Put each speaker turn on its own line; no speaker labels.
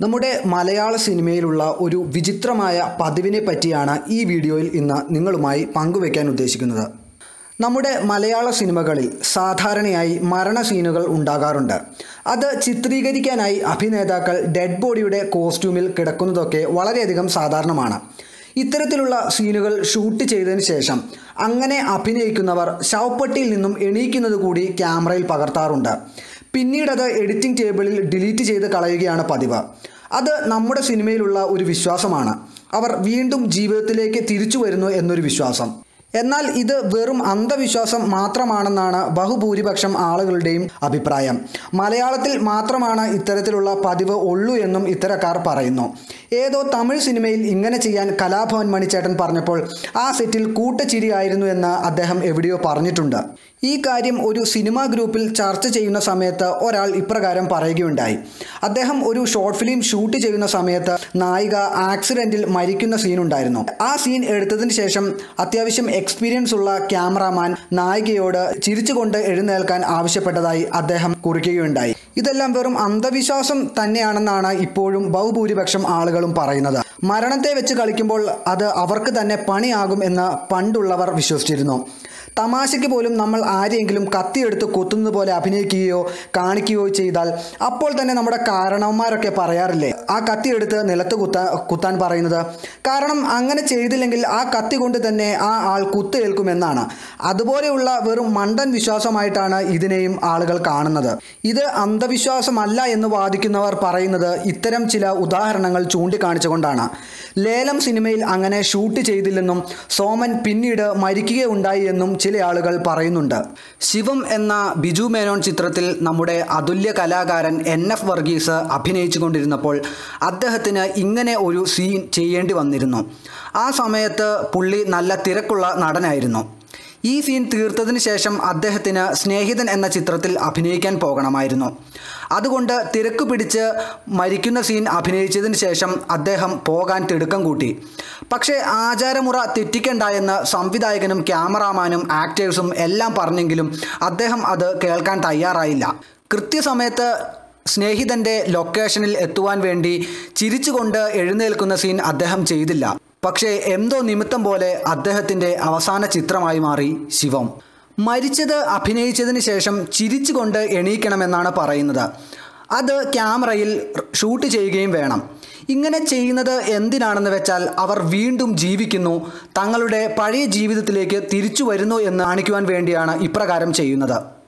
നമ്മുടെ മലയാള സിനിമയിലുള്ള ഒരു വിചിത്രമായ പതിവിനെ പറ്റിയാണ് ഈ വീഡിയോയിൽ ഇന്ന് നിങ്ങളുമായി പങ്കുവയ്ക്കാൻ ഉദ്ദേശിക്കുന്നത് നമ്മുടെ മലയാള സിനിമകളിൽ സാധാരണയായി മരണ സീനുകൾ ഉണ്ടാകാറുണ്ട് അത് ചിത്രീകരിക്കാനായി അഭിനേതാക്കൾ ഡെഡ് ബോഡിയുടെ കോസ്റ്റ്യൂമിൽ കിടക്കുന്നതൊക്കെ വളരെയധികം സാധാരണമാണ് ഇത്തരത്തിലുള്ള സീനുകൾ ഷൂട്ട് ചെയ്തതിന് ശേഷം അങ്ങനെ അഭിനയിക്കുന്നവർ ശവപ്പെട്ടിയിൽ നിന്നും എണീക്കുന്നത് കൂടി ക്യാമറയിൽ പകർത്താറുണ്ട് പിന്നീടത് എഡിറ്റിംഗ് ടേബിളിൽ ഡിലീറ്റ് ചെയ്ത് കളയുകയാണ് പതിവ് അത് നമ്മുടെ സിനിമയിലുള്ള ഒരു വിശ്വാസമാണ് അവർ വീണ്ടും ജീവിതത്തിലേക്ക് തിരിച്ചു വരുന്നു എന്നൊരു വിശ്വാസം എന്നാൽ ഇത് വെറും അന്ധവിശ്വാസം മാത്രമാണെന്നാണ് ബഹുഭൂരിപക്ഷം ആളുകളുടെയും അഭിപ്രായം മലയാളത്തിൽ മാത്രമാണ് ഇത്തരത്തിലുള്ള പതിവ് ഉള്ളൂ എന്നും ഇത്തരക്കാർ പറയുന്നു ഏതോ തമിഴ് സിനിമയിൽ ഇങ്ങനെ ചെയ്യാൻ കലാഭവൻ മണിച്ചേട്ടൻ പറഞ്ഞപ്പോൾ ആ സെറ്റിൽ കൂട്ടച്ചിരിയായിരുന്നു എന്ന് അദ്ദേഹം എവിടെയോ പറഞ്ഞിട്ടുണ്ട് ഈ കാര്യം ഒരു സിനിമാ ഗ്രൂപ്പിൽ ചർച്ച ചെയ്യുന്ന സമയത്ത് ഒരാൾ ഇപ്രകാരം പറയുകയുണ്ടായി അദ്ദേഹം ഒരു ഷോർട്ട് ഫിലിം ഷൂട്ട് ചെയ്യുന്ന സമയത്ത് നായിക ആക്സിഡൻറ്റിൽ മരിക്കുന്ന സീൻ ഉണ്ടായിരുന്നു ആ സീൻ എടുത്തതിന് ശേഷം അത്യാവശ്യം എക്സ്പീരിയൻസ് ഉള്ള ക്യാമറാമാൻ നായികയോട് ചിരിച്ചുകൊണ്ട് എഴുന്നേൽക്കാൻ ആവശ്യപ്പെട്ടതായി അദ്ദേഹം കുറിക്കുകയുണ്ടായി ഇതെല്ലാം വെറും അന്ധവിശ്വാസം തന്നെയാണെന്നാണ് ഇപ്പോഴും ബഹുഭൂരിപക്ഷം ആളുകളും പറയുന്നത് മരണത്തെ വെച്ച് കളിക്കുമ്പോൾ അത് അവർക്ക് തന്നെ പണിയാകും എന്ന് പണ്ടുള്ളവർ വിശ്വസിച്ചിരുന്നു തമാശയ്ക്ക് പോലും നമ്മൾ ആരെയെങ്കിലും കത്തിയെടുത്ത് കുത്തുന്നത് പോലെ അഭിനയിക്കുകയോ കാണിക്കുകയോ ചെയ്താൽ അപ്പോൾ തന്നെ നമ്മുടെ കാരണവന്മാരൊക്കെ പറയാറില്ലേ ആ കത്തിയെടുത്ത് നിലത്ത് കുത്താൻ കുത്താൻ പറയുന്നത് കാരണം അങ്ങനെ ചെയ്തില്ലെങ്കിൽ ആ കത്തി കൊണ്ട് തന്നെ ആ ആൾ കുത്തേൽക്കുമെന്നാണ് അതുപോലെയുള്ള വെറും മണ്ടൻ വിശ്വാസമായിട്ടാണ് ഇതിനെയും ആളുകൾ കാണുന്നത് ഇത് അന്ധവിശ്വാസമല്ല എന്ന് വാദിക്കുന്നവർ പറയുന്നത് ഇത്തരം ചില ഉദാഹരണങ്ങൾ ചൂണ്ടിക്കാണിച്ചുകൊണ്ടാണ് ലേലം സിനിമയിൽ അങ്ങനെ ഷൂട്ട് ചെയ്തില്ലെന്നും സോമൻ പിന്നീട് മരിക്കുകയുണ്ടായി എന്നും ചില ആളുകൾ പറയുന്നുണ്ട് ശിവം എന്ന ബിജു മേനോൻ ചിത്രത്തിൽ നമ്മുടെ അതുല്യ കലാകാരൻ എൻ എഫ് വർഗീസ് അഭിനയിച്ചു കൊണ്ടിരുന്നപ്പോൾ അദ്ദേഹത്തിന് ഇങ്ങനെ ഒരു സീൻ ചെയ്യേണ്ടി വന്നിരുന്നു ആ സമയത്ത് പുള്ളി നല്ല തിരക്കുള്ള നടനായിരുന്നു ഈ സീൻ തീർത്തതിന് ശേഷം അദ്ദേഹത്തിന് സ്നേഹിതൻ എന്ന ചിത്രത്തിൽ അഭിനയിക്കാൻ പോകണമായിരുന്നു അതുകൊണ്ട് തിരക്ക് പിടിച്ച് മരിക്കുന്ന സീൻ അഭിനയിച്ചതിന് ശേഷം അദ്ദേഹം പോകാൻ തിടുക്കം കൂട്ടി പക്ഷേ ആചാരമുറ തെറ്റിക്കണ്ട എന്ന് സംവിധായകനും ക്യാമറാമാനും ആക്ടേഴ്സും എല്ലാം പറഞ്ഞെങ്കിലും അദ്ദേഹം അത് കേൾക്കാൻ തയ്യാറായില്ല കൃത്യസമയത്ത് സ്നേഹിതൻ്റെ ലൊക്കേഷനിൽ എത്തുവാൻ വേണ്ടി ചിരിച്ചുകൊണ്ട് എഴുന്നേൽക്കുന്ന സീൻ അദ്ദേഹം ചെയ്തില്ല പക്ഷേ എന്തോ നിമിത്തം പോലെ അദ്ദേഹത്തിൻ്റെ അവസാന ചിത്രമായി മാറി ശിവം മരിച്ചത് അഭിനയിച്ചതിന് ശേഷം ചിരിച്ചുകൊണ്ട് എണീക്കണമെന്നാണ് പറയുന്നത് അത് ക്യാമറയിൽ ഷൂട്ട് ചെയ്യുകയും വേണം ഇങ്ങനെ ചെയ്യുന്നത് എന്തിനാണെന്ന് വെച്ചാൽ അവർ വീണ്ടും ജീവിക്കുന്നു തങ്ങളുടെ പഴയ ജീവിതത്തിലേക്ക് തിരിച്ചു വരുന്നു എന്ന് കാണിക്കുവാൻ വേണ്ടിയാണ് ഇപ്രകാരം ചെയ്യുന്നത്